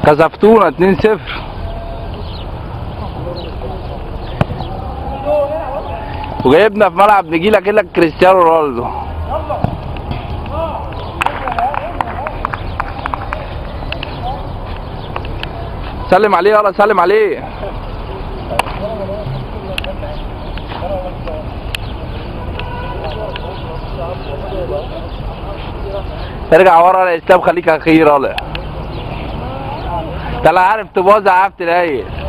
كسفتونا 2-0 وجايبنا في ملعب نجيلة كده كريستيانو رونالدو سلم عليه يلا سلم عليه ارجع ورا يا اسلام خليك اخير يلا انت لا عارف تبوظ عارف تلاقي